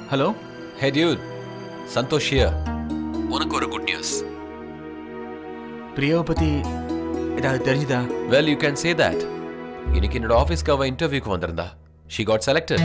Hello hey dude Santosh here. உனக்கு ஒரு good news பிரியாவை பற்றி ஏதாவது தெரிஞ்சுதா well you can say that இன்னைக்கு என்னோட ஆஃபீஸ்க்கு அவ இன்டர்வியூக்கு வந்திருந்தா she got selected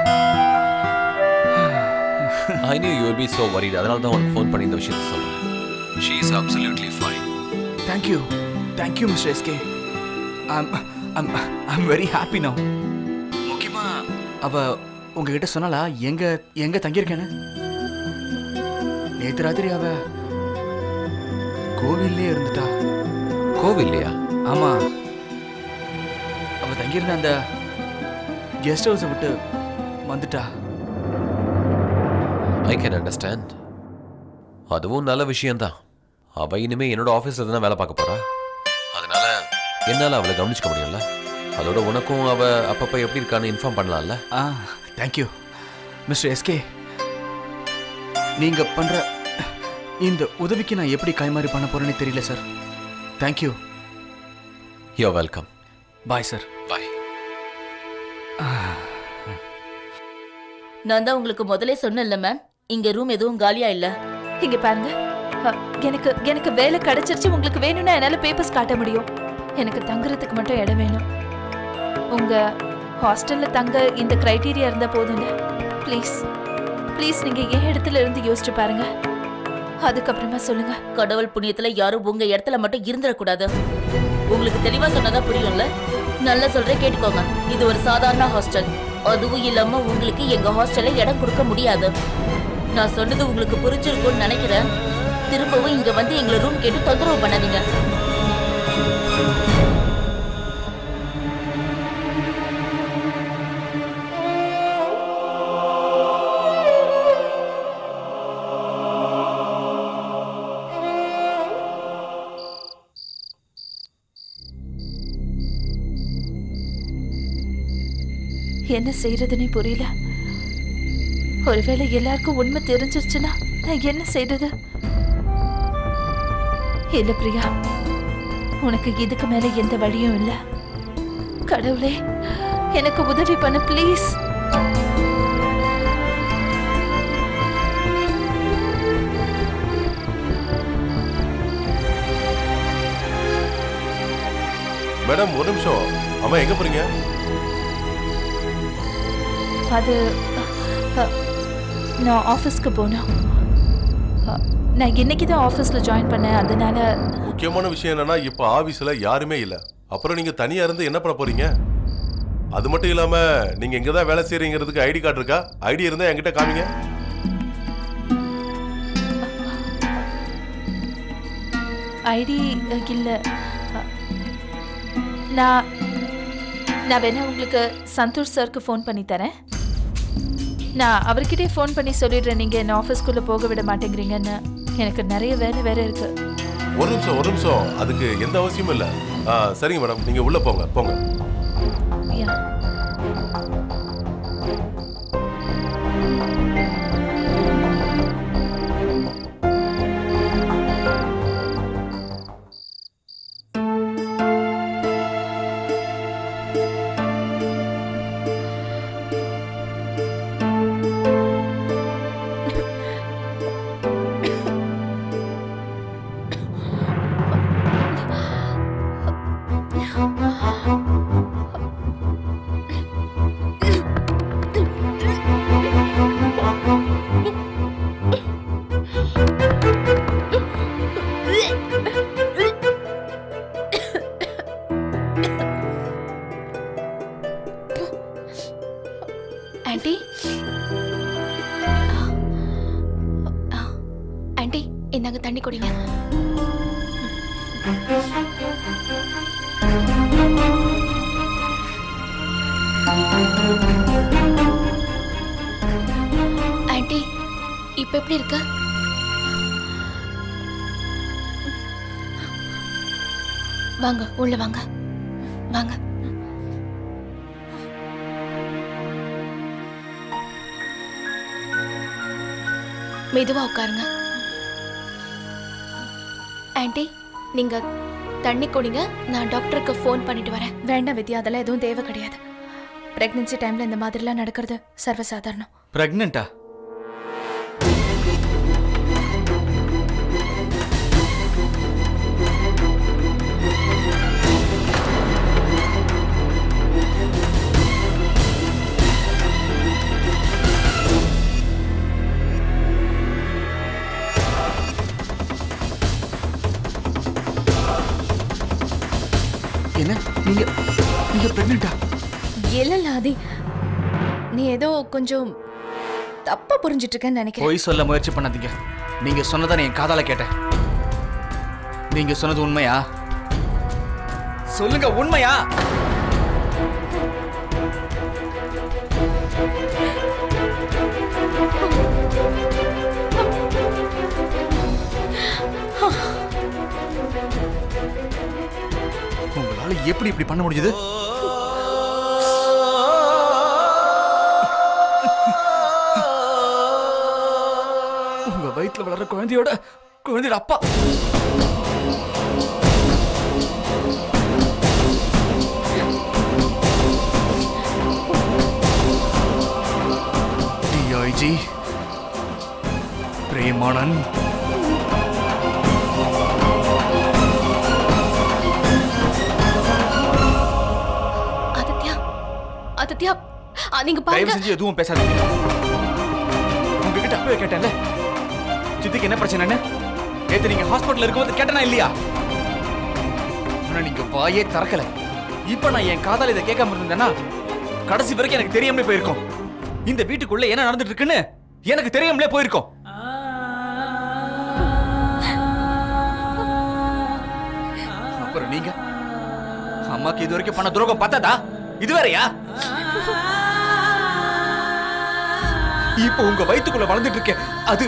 I knew you will be so worried அதனால தான் உனக்கு ஃபோன் பண்ணி இந்த விஷயத்தை சொல்றேன் she is absolutely fine thank you thank you mister SK I'm I'm I'm very happy now முக்கியமாக அவ உங்ககிட்ட சொன்னாலா எங்க எங்க தங்கியிருக்கேன்னு நேற்று ராத்திரி அவ கோவில்லே இருந்துட்டா கோவில்லையா ஆமா அவ தங்கியிருந்த அந்த கெஸ்ட் ஹவுஸை விட்டு வந்துட்டா ஐ கேன் அண்டர்ஸ்டாண்ட் அதுவும் நல்ல விஷயம்தான் அவ இனிமே என்னோட ஆஃபீஸில் தானே வேலை பார்க்க போறா அதனால என்னால் அவளை கவனிச்சுக்க முடியும்ல அதோட உனக்கும் அவ அப்பப்போ எப்படி இருக்கான்னு இன்ஃபார்ம் பண்ணலாம்ல ஆ தேங்க்யூ மிஸ்டர் எஸ்கே நீங்க பண்ற இந்த உதவிக்கு நான் எப்படி கைமாறி பண்ண போறேன்னு தெரியல sir thank you you welcome bye sir bye நான் தான் உங்களுக்கு முதல்ல சொன்னேன்ல மேம் இங்க ரூம் எதுவும் காலியா இல்ல இங்க பாருங்க அ, எனக்கு எனக்கு வேலை கிடைச்சிருச்சு உங்களுக்கு வேணும்னா என்னால பேப்பர்ஸ் காட்ட முடியும் எனக்கு தங்குறதுக்கு மட்டும் இடம் வேணும் உங்க ஹாஸ்டல்ல தங்க இந்த கிரைட்டீரியா இருந்தா போதுங்க ப்ளீஸ் ப்ளீஸ் நீங்க என் இடத்துல இருந்து யோசிச்சு பாருங்க அதுக்கப்புறமா சொல்லுங்க கடவுள் புண்ணியத்துல யாரும் உங்க இடத்துல மட்டும் இருந்துடக்கூடாது உங்களுக்கு தெளிவா சொன்னதா புரியும்ல நல்லா சொல்றேன் கேட்டுக்கோங்க இது ஒரு சாதாரண ஹாஸ்டல் அதுவும் இல்லாம உங்களுக்கு எங்க ஹாஸ்டல்ல இடம் கொடுக்க முடியாது நான் சொன்னது உங்களுக்கு புரிஞ்சிருக்கும்னு நினைக்கிறேன் திரும்பவும் இங்க வந்து எங்களை ரூம் கேட்டு தொந்தரவு பண்ணாதீங்க என்ன செய்யறதுன்னே புரியல ஒருவேளை எல்லாருக்கும் உண்மை தெரிஞ்சிருச்சுன்னா நான் என்ன செய்யறது இல்ல பிரியா உனக்கு இதுக்கு மேல எந்த வழியும் இல்ல கடவுளே எனக்கு உதவி பண்ண ப்ளீஸ் மேடம் ஒரு நிமிஷம் அம்மா எங்க போறீங்க அது அ, நான் ஆஃபீஸ்க்கு போனோம் அ, நான் இன்னைக்கு தான் ஆஃபீஸில் ஜாயின் பண்ணேன் அதனால முக்கியமான விஷயம் என்னன்னா இப்ப ஆபீஸ்ல யாருமே இல்ல அப்புறம் நீங்க தனியா இருந்து என்ன பண்ண போறீங்க அது மட்டும் இல்லாம நீங்க எங்க தான் வேலை செய்றீங்கிறதுக்கு ஐடி கார்டு இருக்கா ஐடி இருந்தா என்கிட்ட காமிங்க ஐடி இல்லை நான் நான் வேணா உங்களுக்கு சந்தோஷ் சாருக்கு ஃபோன் பண்ணி தரேன் நான் அவர்கிட்டயே ஃபோன் பண்ணி சொல்லிடுறேன் நீங்கள் என்ன ஆஃபீஸ்க்குள்ளே போக விட மாட்டேங்கிறீங்கன்னு எனக்கு நிறைய வேலை வேற இருக்கு ஒரு நிமிஷம் ஒரு நிமிஷம் அதுக்கு எந்த அவசியமும் இல்ல ஆ, சரிங்க மேடம் நீங்க உள்ள போங்க போங்க யா ஆண்டி ஆண்டி இந்தாங்க தண்ணி குடிங்க ஆண்டி இப்ப எப்படி இருக்க வாங்க உள்ள வாங்க வாங்க மெதுவா உட்காருங்க ஆண்டி நீங்க தண்ணி குடிங்க நான் டாக்டருக்கு ஃபோன் பண்ணிட்டு வரேன் வேண்டாம் வித்யா அதெல்லாம் எதுவும் தேவை கிடையாது ப்ரெக்னென்சி டைமில் இந்த மாதிரிலாம் நடக்கிறது சர்வசாதாரணம் ப்ரெக்னெண்ட்டா நீங்க பிரெக்னெண்டா இல்ல ஆதி நீ ஏதோ கொஞ்சம் தப்பா புரிஞ்சிட்டு இருக்கேன்னு நினைக்கிறேன் பொய் சொல்ல முயற்சி பண்ணாதீங்க நீங்க சொன்னதை நான் என் காதால கேட்டேன் நீங்க சொன்னது உண்மையா சொல்லுங்க உண்மையா உங்களால எப்படி இப்படி பண்ண முடியுது உங்க வயித்துல வளர்ற குழந்தையோட குழந்தையோட அப்பா டிஐஜி பிரேமானந்த் ஆதித்யா ஆதித்யா ஆ, நீங்க தயவு பாருங்க செஞ்சு எதுவும் பேசாதீங்க உங்ககிட்ட அப்பவே கேட்டேன்ல சித்திக்கு என்ன பிரச்சனைன்னு நேத்து நீங்க ஹாஸ்பிட்டல் இருக்கும்போது கேட்டனா இல்லையா ஆனா நீங்க வாயே திறக்கல இப்ப நான் என் காதால இதை கேட்காம இருந்தேன்னா கடைசி வரைக்கும் எனக்கு தெரியாமலே போயிருக்கும் இந்த வீட்டுக்குள்ள என்ன நடந்துட்டு இருக்குன்னு எனக்கு தெரியாமலே போயிருக்கும் அப்புறம் நீங்க அம்மாக்கு இது வரைக்கும் பண்ண துரோகம் பார்த்ததா இது வேறயா இப்போ உங்க வயித்துக்குள்ள வளர்ந்துட்டு இருக்கேன் அது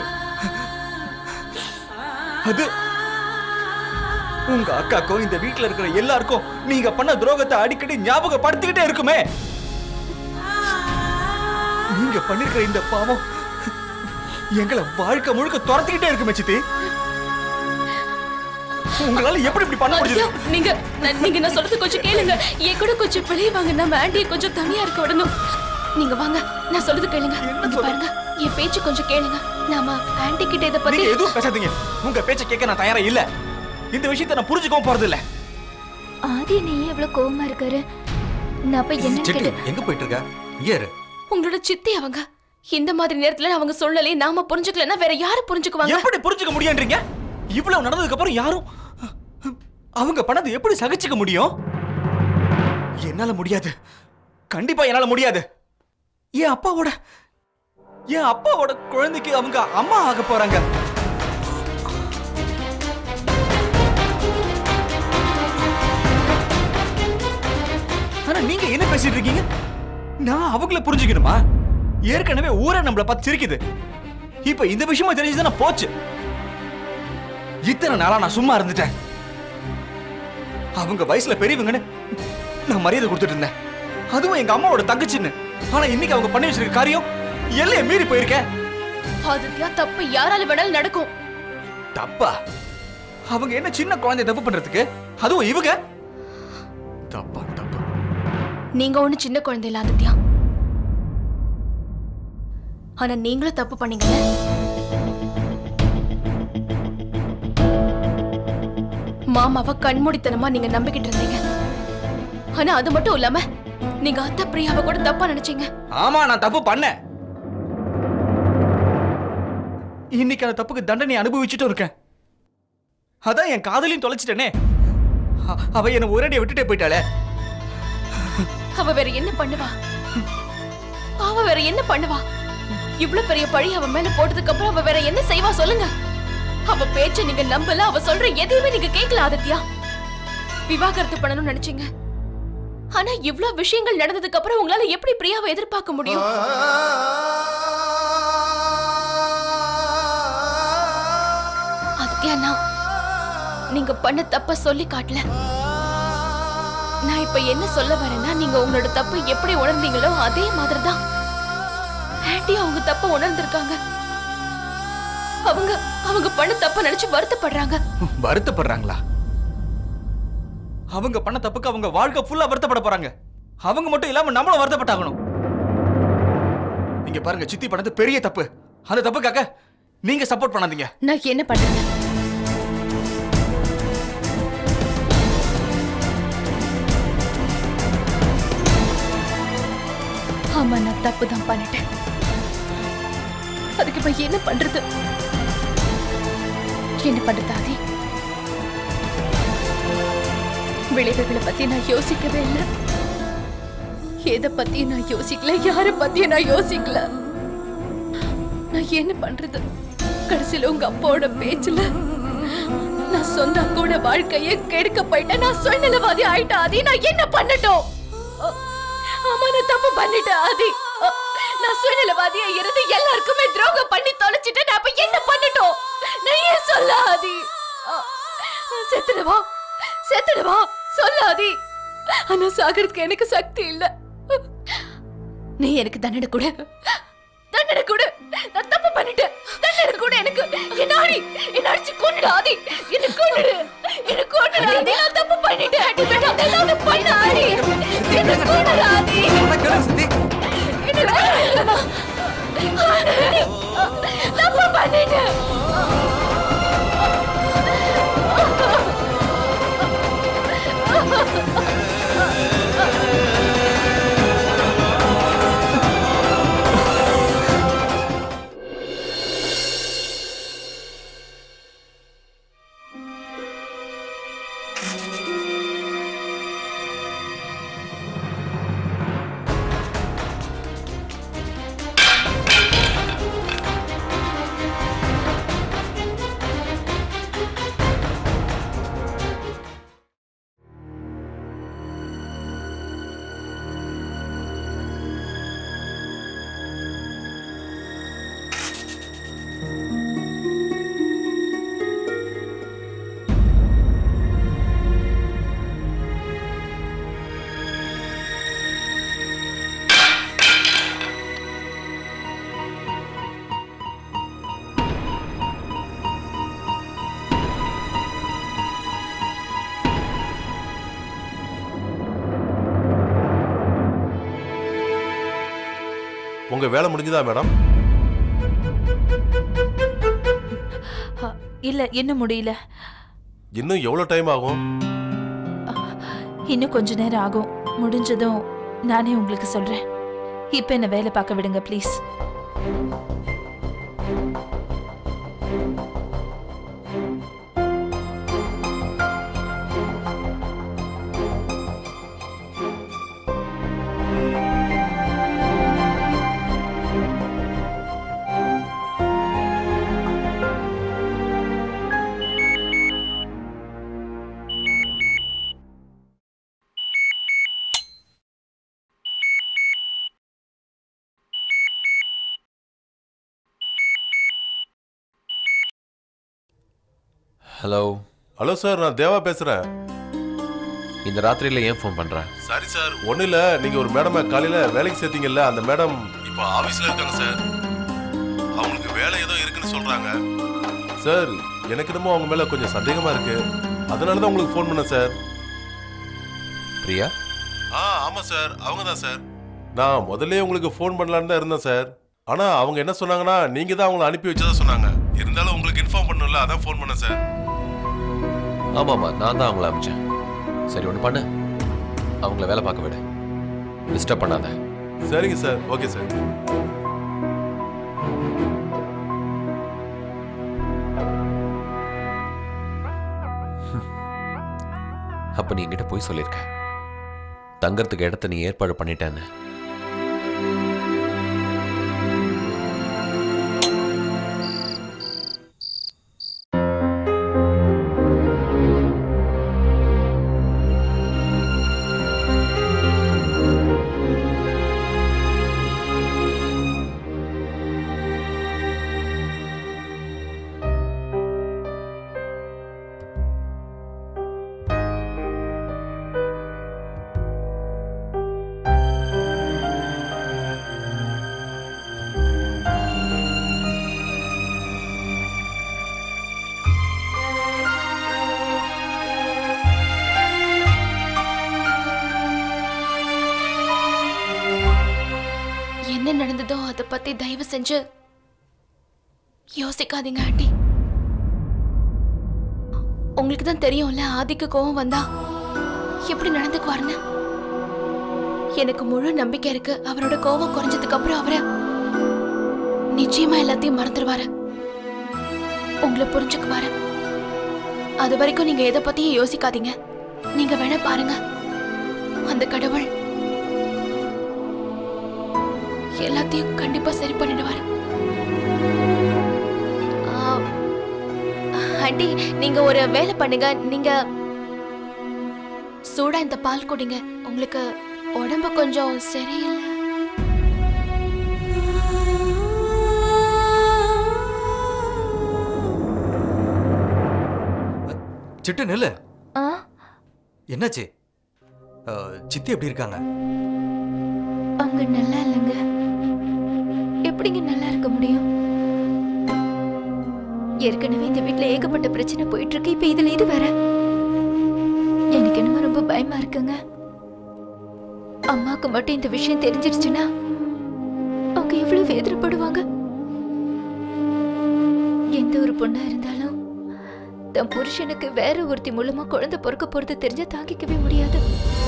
அது உங்க அக்காக்கும் இந்த வீட்ல இருக்கிற எல்லாருக்கும் நீங்க பண்ண துரோகத்தை அடிக்கடி ஞாபகப்படுத்திக்கிட்டே இருக்குமே நீங்க பண்ணிருக்கிற இந்த பாவம் எங்களை வாழ்க்கை முழுக்க துரத்திக்கிட்டே இருக்குமே சித்தி உங்களால எப்படி இப்படி பண்ண முடியுது ஆதித்யா நீங்க நான்- நீங்க நான் சொல்றது கொஞ்சம் கேளுங்க என் கூட கொஞ்சம் பிழைய வாங்க நம்ம ஆண்டியை கொஞ்சம் தனியா இருக்க விடணும் நீங்க வாங்க நான் சொல்றது கேளுங்க இங்க பாருங்க என் பேச்சு கொஞ்சம் கேளுங்க நாம ஆண்டி கிட்ட இத பத்தி நீங்க எதுவும் பேசாதீங்க உங்க பேச்ச கேட்க நான் தயாரா இல்ல இந்த விஷயத்தை நான் புரிஞ்சுக்கவும் போறது இல்ல ஆதி நீ எவ்வளவு கோவமா இருக்காரு நான் போய் என்ன சிட்டி எங்க போயிட்டு இருக்க இங்கே இரு உங்களோட சித்தி அவங்க இந்த மாதிரி நேரத்துல அவங்க சொல்லலே நாம புரிஞ்சுக்கலன்னா வேற யாரு புரிஞ்சுக்குவாங்க எப்படி புரிஞ்சுக்க முடியும்ன்றீங்க இவ்வளவு நடந்ததுக்கு அப்புறம் யாரும் அவங்க பண்ணது எப்படி சகிச்சுக்க முடியும் என்னால முடியாது கண்டிப்பா என்னால முடியாது என் அப்பாவோட என் அப்பாவோட குழந்தைக்கு அவங்க அம்மா ஆக போறாங்க ஆனா நீங்க என்ன பேசிட்டு இருக்கீங்க நான் அவங்கள புரிஞ்சுக்கணுமா ஏற்கனவே ஊரே நம்மள பார்த்து சிரிக்குது இப்ப இந்த விஷயமா தெரிஞ்சதுன்னா போச்சு இத்தனை நாளா நான் சும்மா இருந்துட்டேன் அவங்க வயசுல பெரியவங்கன்னு நான் மரியாதை கொடுத்துட்டு இருந்தேன் அதுவும் எங்க அம்மாவோட தங்கச்சின்னு ஆனா இன்னைக்கு அவங்க பண்ணி வச்சிருக்க காரியம் எல்லைய மீறி போயிருக்கேன் ஆதித்யா தப்பு யாரால வேணாலும் நடக்கும் தப்பா அவங்க என்ன சின்ன குழந்தை தப்பு பண்றதுக்கு அதுவும் இவங்க தப்பா தப்பா நீங்க ஒண்ணு சின்ன குழந்தை இல்ல ஆதித்யா ஆனா நீங்களும் தப்பு பண்ணீங்கல்ல மாமாவை கண்மூடித்தனமா நீங்க நம்பிக்கிட்டு இருந்தீங்க ஆனா அது மட்டும் இல்லாம நீங்க அத்தை பிரியாவை கூட தப்பா நினைச்சீங்க ஆமா நான் தப்பு பண்ணேன் இன்னைக்கு அந்த தப்புக்கு தண்டனை அனுபவிச்சுட்டும் இருக்கேன் அதான் என் காதலையும் தொலைச்சிட்டேனே அ- அவ என்ன ஒரேடியை விட்டுட்டே போயிட்டாளே அவ வேற என்ன பண்ணுவா அவ வேற என்ன பண்ணுவா இவ்ளோ பெரிய பழி அவ மேல போட்டதுக்கு அப்புறம் அவ வேற என்ன செய்வா சொல்லுங்க அவ பேச்ச நீங்க நம்பல அவ சொல்ற எதையுமே நீங்க கேட்கல ஆதித்யா விவாகரத்து பண்ணணும்னு நினைச்சீங்க ஆனா இவ்ளோ விஷயங்கள் நடந்ததுக்கு அப்புறம் உங்களால எப்படி பிரியாவை எதிர்பார்க்க முடியும் ஆதித்யா நான் நீங்க பண்ண தப்ப சொல்லி காட்டல நான் இப்ப என்ன சொல்ல வரேன்னா நீங்க உங்களோட தப்பு எப்படி உணர்ந்தீங்களோ அதே மாதிரி தான் ஆண்டி அவங்க தப்ப உணர்ந்திருக்காங்க அவங்க அவங்க பண்ண தப்ப நினைச்சு வருத்தப்படுறாங்க வருத்தப்படுறாங்களா அவங்க பண்ண தப்புக்கு அவங்க வாழ்க்கை ஃபுல்லா வருத்தப்பட போறாங்க அவங்க மட்டும் இல்லாம நம்மளும் வருத்தப்பட்டாகணும் நீங்க பாருங்க சித்தி பண்ணது பெரிய தப்பு அந்த தப்புக்காக நீங்க சப்போர்ட் பண்ணாதீங்க நான் என்ன பண்றது ஆமா நான் தப்பு தான் பண்ணிட்டேன் அதுக்கு இப்ப என்ன பண்றது என்ன பண்றது ஆதி விளைவுகளை பத்தி நான் யோசிக்கவே இல்லை எதை பத்தியும் நான் யோசிக்கல யாரை பத்தியும் நான் யோசிக்கல நான் என்ன பண்றது கடைசியில உங்க அப்பாவோட பேச்சுல நான் சொந்த அக்காவோட வாழ்க்கையை கெடுக்க போயிட்டேன் நான் சுயநலவாதி ஆயிட்டேன் ஆதி நான் என்ன பண்ணட்டும் அ, ஆமா நான் தப்பு பண்ணிட்டேன் ஆதி அ, நான் சுயநலவாதியா இருந்து எல்லாருக்குமே துரோகம் பண்ணி தொலைச்சிட்டேன் நான் அப்ப என்ன பண்ணட்டும் நான் ஏன் சொல்ல ஆதி அ, செத்துடுவா செத்துடுவா சொல்லாதி ஆனா சாகிறதுக்கு எனக்கு சக்தி இல்ல நீ எனக்கு தண்டனை கொடு தண்டனை கொடு நான் தப்பு பண்ணிட்டேன் தண்டனை கொடு எனக்கு என்ன அடி என்ன அடிச்சு கொன்னுடு ஆதி என்ன கொன்னுடு என்ன கொன்னுடு ஆதி நான் தப்பு பண்ணிட்டேன் அடி வேண்டாம் ஏதாவது பண்ண ஆதி என்ன கொன்னுடு ஆதி என்ன கொன்னுடு. ஆதி, தப்பு பண்ணிட்டேன் உங்க வேலை முடிஞ்சுதா மேடம் அ, இல்ல இன்னும் முடியல இன்னும் எவ்வளவு டைம் ஆகும் இன்னும் கொஞ்ச நேரம் ஆகும் முடிஞ்சதும் நானே உங்களுக்கு சொல்றேன் இப்ப என்ன வேலை பார்க்க விடுங்க ப்ளீஸ் ஹலோ ஹலோ சார் நான் தேவா பேசுறேன் இந்த ராத்திரியில ஏன் ஃபோன் பண்ற சாரி சார் ஒன்றும் இல்லை நீங்கள் ஒரு மேடமை காலையில் வேலைக்கு சேர்த்தீங்கல்ல அந்த மேடம் இப்போ ஆஃபீஸில் இருக்காங்க சார் அவங்களுக்கு வேலை ஏதோ இருக்குன்னு சொல்கிறாங்க சார் எனக்கு என்னமோ அவங்க மேலே கொஞ்சம் சந்தேகமாக இருக்கு அதனால தான் உங்களுக்கு ஃபோன் பண்ணேன் சார் பிரியா ஆ ஆமாம் சார் அவங்க தான் சார் நான் முதல்ல உங்களுக்கு ஃபோன் பண்ணலான்னு தான் இருந்தேன் சார் ஆனால் அவங்க என்ன சொன்னாங்கன்னா நீங்கள் தான் அவங்கள அனுப்பி வச்சதா சொன்னாங்க இருந்தாலும் உங்களுக்கு இன்ஃபார்ம் பண்ணல அதான் ஃபோன் பண்ணேன் சார் ஆமாம்மா நான் தான் அவங்கள அமிச்சேன் சரி ஒன்று பண்ணு அவங்கள வேலை பார்க்க விடு டிஸ்டர்ப் பண்ணாத சரிங்க சார் ஓகே சார் அப்ப நீ என்கிட்ட போய் சொல்லியிருக்க தங்கறதுக்கு இடத்த நீ ஏற்பாடு பண்ணிட்டேன்னு என்ன நடந்ததோ அதை பத்தி தயவு செஞ்சு யோசிக்காதீங்க ஆண்டி உங்களுக்கு தான் தெரியும்ல ஆதிக்கு கோவம் வந்தா எப்படி நடந்துக்குவாருன்னு எனக்கு முழு நம்பிக்கை இருக்கு அவரோட கோவம் குறைஞ்சதுக்கு அப்புறம் அவரை நிச்சயமா எல்லாத்தையும் மறந்துடுவாரு உங்களை புரிஞ்சுக்குவாரு அது வரைக்கும் நீங்க எதை பத்தியும் யோசிக்காதீங்க நீங்க வேணா பாருங்க அந்த கடவுள் எல்லாத்தையும் கண்டிப்பா சரி பண்ணிடுவாரு ஆ, ஆண்டி நீங்க ஒரு வேலை பண்ணுங்க நீங்க சூடா இந்த பால் குடிங்க உங்களுக்கு உடம்பு கொஞ்சம் சரியில்லை சிட்டு நில்லு ஆ என்னாச்சு அஹ், சித்தி எப்படி இருக்காங்க அவங்க நல்லா இல்லைங்க எப்படிங்க நல்லா இருக்க முடியும் ஏற்கனவே இந்த வீட்ல ஏகப்பட்ட பிரச்சனை போயிட்டு இருக்கு இப்ப இதுல இது வேற எனக்கு என்னமோ ரொம்ப பயமா இருக்குங்க அம்மாக்கு மட்டும் இந்த விஷயம் தெரிஞ்சிடுச்சுன்னா அவங்க எவ்வளவு வேதனைப்படுவாங்க எந்த ஒரு பொண்ணா இருந்தாலும் தன் புருஷனுக்கு வேற ஒருத்தி மூலமா குழந்தை பிறக்க போறது தெரிஞ்சா தாங்கிக்கவே முடியாது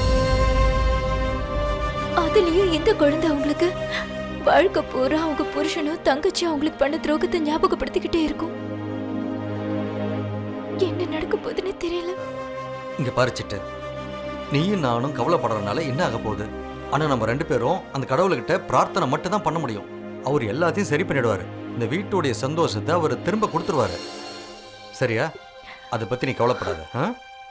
அதுலயும் இந்த குழந்தை அவங்களுக்கு வாழ்க்கை பூரா அவங்க புருஷனும் தங்கச்சி அவங்களுக்கு பண்ண துரோகத்தை ஞாபகப்படுத்திக்கிட்டே இருக்கும் என்ன நடக்க போகுதுன்னு தெரியல இங்க பாரு சிட்டு நீயும் நானும் கவலைப்படுறதுனால என்ன ஆக போகுது ஆனா நம்ம ரெண்டு பேரும் அந்த கடவுள்கிட்ட பிரார்த்தனை மட்டும் தான் பண்ண முடியும் அவர் எல்லாத்தையும் சரி பண்ணிடுவாரு இந்த வீட்டுடைய சந்தோஷத்தை அவர் திரும்ப கொடுத்துருவாரு சரியா அதை பத்தி நீ கவலைப்படாத ஆ?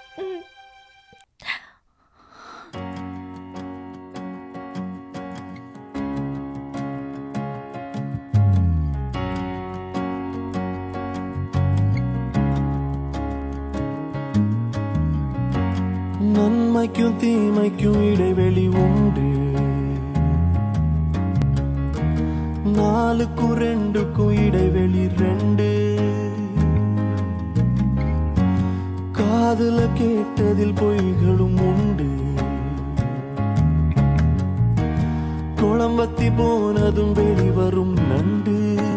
நன்மைக்கும் தீமைக்கும் இடைவெளி உண்டு நாலுக்கும் ரெண்டுக்கும் இடைவெளி ரெண்டு காதுல கேட்டதில் பொய்களும் உண்டு குளம்பத்தி போனதும் வெளிவரும் நண்டு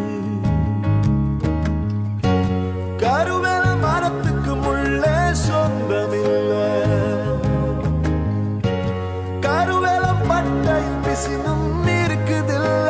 கருவேல மரத்துக்கு முள்ளே சொந்தமில்லை கருவேலம் பட்டையில் பிசினும் இருக்குதில்ல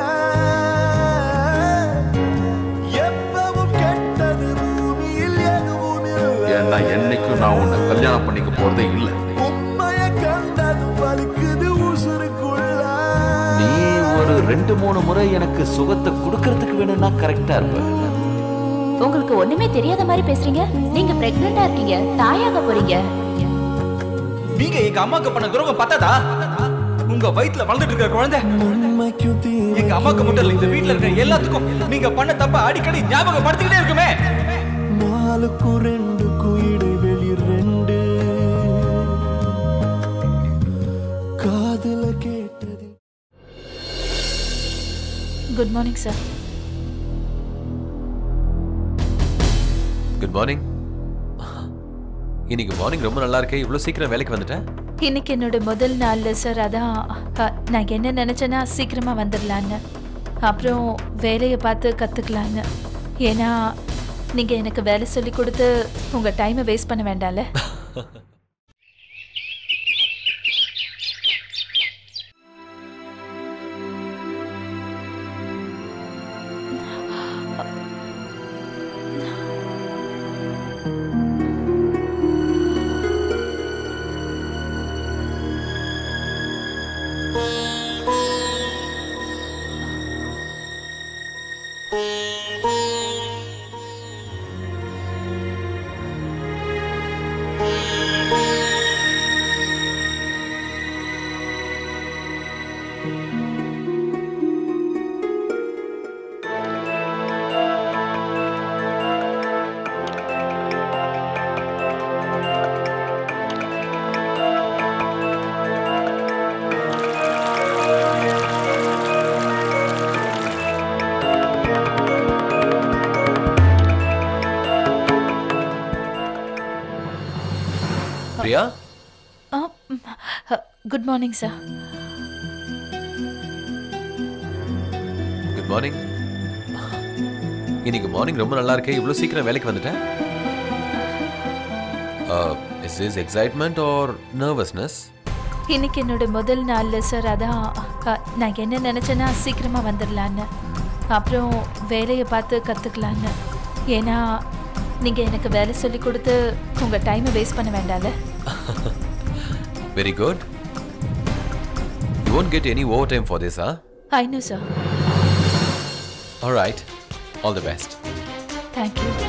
எப்பவும் கெட்டது பூமியில் எதுவும் ஏன்னா இல்லை என்னைக்கும் நான் உன்னை கல்யாணம் பண்ணிக்க போறதே இல்ல உண்மைய கண்டது வலிக்குது உசுருக்குள்ள நீ ஒரு ரெண்டு மூணு முறை எனக்கு சுகத்தை கொடுக்கறதுக்கு வேணும்னா கரெக்டா இருப்ப உங்களுக்கு ஒண்ணுமே தெரியாத மாதிரி பேசுறீங்க நீங்க பிரெக்னெண்டா இருக்கீங்க தாயாக போறீங்க நீங்க எங்க அம்மாக்கு பண்ண துரோகம் பத்தாதா உங்க வயித்துல வளர்ந்துட்டு இருக்கிற குழந்தை நன்மைக்கும் எங்க அம்மாக்கு மட்டும் இல்ல இந்த வீட்ல இருக்கிற எல்லாத்துக்கும் நீங்க பண்ண தப்ப அடிக்கடி ஞாபகப்படுத்திக்கிட்டே இருக்குமே நாலுக்கும் ரெண்டுக்கும் இடைவெளி ரெண்டு காதுல கேட்டது good morning sir good morning இன்னைக்கு மார்னிங் ரொம்ப நல்லா இருக்கே இவ்வளோ சீக்கிரம் வேலைக்கு வந்துட்டேன் இன்னைக்கு என்னோட முதல் நாள்ல சார் அதான் அ, நான் என்ன நினைச்சேன்னா சீக்கிரமா வந்துடலான்னு அப்புறம் வேலையை பார்த்து கத்துக்கலான்னு ஏன்னா நீங்க எனக்கு வேலை சொல்லி கொடுத்து உங்க டைமை வேஸ்ட் பண்ண வேண்டாம்ல Priya good morning sir good morning இன்னைக்கு மார்னிங் ரொம்ப நல்லா இருக்கே இவ்வளோ சீக்கிரம் வேலைக்கு வந்துட்டேன் is is excitement or nervousness இன்னைக்கு என்னோட முதல் நாள்ல சார் அதான் அ, நான் என்ன நினைச்சேன்னா சீக்கிரமா வந்துடலான்னு அப்புறம் வேலையை பார்த்து கத்துக்கலான்னு ஏன்னா நீங்க எனக்கு வேலை சொல்லி கொடுத்து உங்க டைமை வேஸ்ட் பண்ண வேண்டாம்ல very good you won't get any overtime for this, huh? I know sir All right. All the best. Thank you